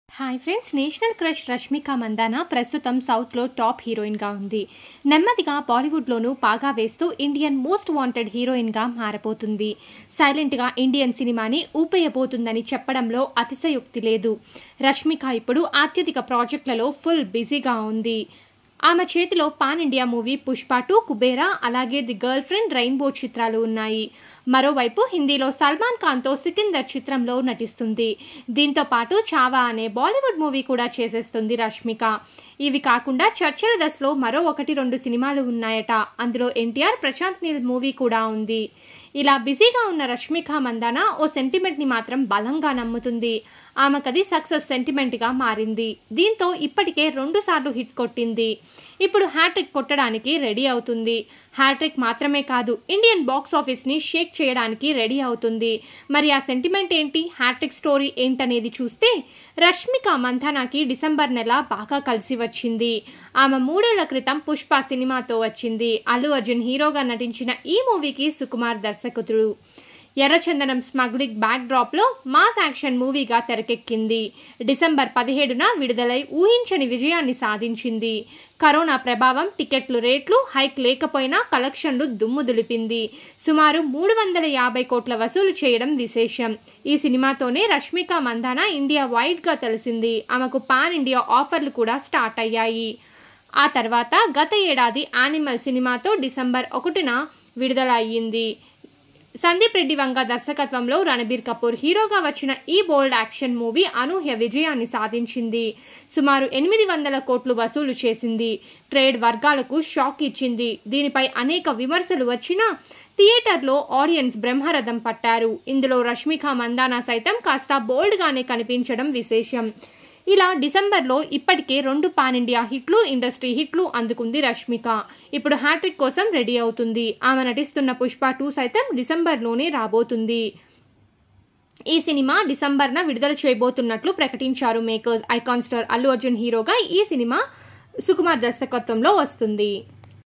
hi friends national crush Rashmika Mandanna ప్రస్తుతం సౌత్లో top హీరోయిన్గా ఉంది నెమ్మదిగా బాలీవుడ్లోనూ పాగా వేస్తూ ఇండియన్ మోస్ట్ వాంటెడ్ హీరోయిన్గా మారబోతుంది సైలెంట్గా ఇండియన్ సినిమాని ఊపేయబోతుందని చెప్పడంలో అతిశయోక్తి లేదు రష్మిక ఇప్పుడు అత్యధిక ప్రాజెక్టులలో ఫుల్ బిజీగా ఉంది ఆమె చేతిలో pan India movie Pushpa two Kubera అలాగే ది గర్ల్ ఫ్రెండ్ రెయిన్బో చిత్రాలు ఉన్నాయి మరోవైపు హిందీలో సల్మాన్ ఖాన్తో సికిందర్ చిత్రంలో నటిస్తుంది దీంతో పాటు చావా అనే బాలీవుడ్ మూవీ కూడా చేసేస్తుంది రష్మిక ఇవి కాకుండా చర్చల దశలో మరో ఒకటి రెండు సినిమాలు ఉన్నాయట అందులో ఎన్టీఆర్ ప్రశాంత్ నీల్ మూవీ కూడా ఉంది ఇలా బిజీగా ఉన్న రష్మిక మందాన ఓ సెంటిమెంట్ ని మాత్రం బలంగా నమ్ముతుంది ఆమెకది సక్సెస్ సెంటిమెంట్ గా మారింది దీంతో ఇప్పటికే రెండు సార్లు హిట్ కొట్టింది ఇప్పుడు హ్యాట్రిక్ కొట్టడానికి రెడీ అవుతుంది హ్యాట్రిక్ మాత్రమే కాదు ఇండియన్ బాక్స్ ఆఫీస్ ని షేక్ చేయడానికి రెడీ అవుతుంది మరి ఆ సెంటిమెంట్ ఏంటి హ్యాట్రిక్ స్టోరీ ఏంటనేది చూస్తే రష్మిక మంథానాకి డిసెంబర్ నెల బాగా కలిసి వచ్చింది ఆమె మూడేళ్ల క్రితం పుష్ప సినిమాతో వచ్చింది అల్లు అర్జున్ హీరోగా నటించిన ఈ మూవీకి సుకుమార్ దర్శకుడు ఎర్రచందనం స్మగ్లింగ్ బ్యాక్ డ్రాప్ లో మాస్ యాక్షన్ మూవీగా తెరకెక్కింది డిసెంబర్ పదిహేడున విడుదలై ఊహించని విజయాన్ని సాధించింది కరోనా ప్రభావం టికెట్లు రేట్లు హైక్ లేకపోయినా కలెక్షన్లు దుమ్ము దులిపింది సుమారు మూడు వందల యాభై కోట్ల వసూలు చేయడం విశేషం ఈ సినిమాతోనే రష్మిక మందాన ఇండియా వైడ్ గా తెలిసింది ఆమెకు పాన్ ఇండియా ఆఫర్లు కూడా స్టార్ట్ అయ్యాయి ఆ తర్వాత గత ఏడాది యానిమల్ సినిమాతో డిసెంబర్ ఒకటిన విడుదల అయ్యింది సందీప్ రెడ్డి వంగ దర్శకత్వంలో రణబీర్ కపూర్ హీరోగా వచ్చిన ఈ బోల్డ్ యాక్షన్ మూవీ అనూహ్య విజయాన్ని సాధించింది సుమారు ఎనిమిది వందల కోట్లు వసూలు చేసింది ట్రేడ్ వర్గాలకు షాక్ ఇచ్చింది దీనిపై అనేక విమర్శలు వచ్చినా థియేటర్లో ఆడియన్స్ బ్రహ్మరథం పట్టారు ఇందులో రష్మిక మందానా సైతం కాస్త బోల్డ్గానే కనిపించడం విశేషం ఇలా డిసెంబర్లో ఇప్పటికే రెండు పాన్ ఇండియా హిట్లు ఇండస్ట్రీ హిట్లు అందుకుంది రష్మిక ఇప్పుడు హ్యాట్రిక్ కోసం రెడీ అవుతుంది ఆమె నటిస్తున్న పుష్ప టూ సైతం డిసెంబర్లోనే రాబోతుంది ఈ సినిమా డిసెంబర్న విడుదల చేయబోతున్నట్లు ప్రకటించారు makers icon star Allu Arjun హీరోగా ఈ సినిమా సుకుమార్ దర్శకత్వంలో వస్తుంది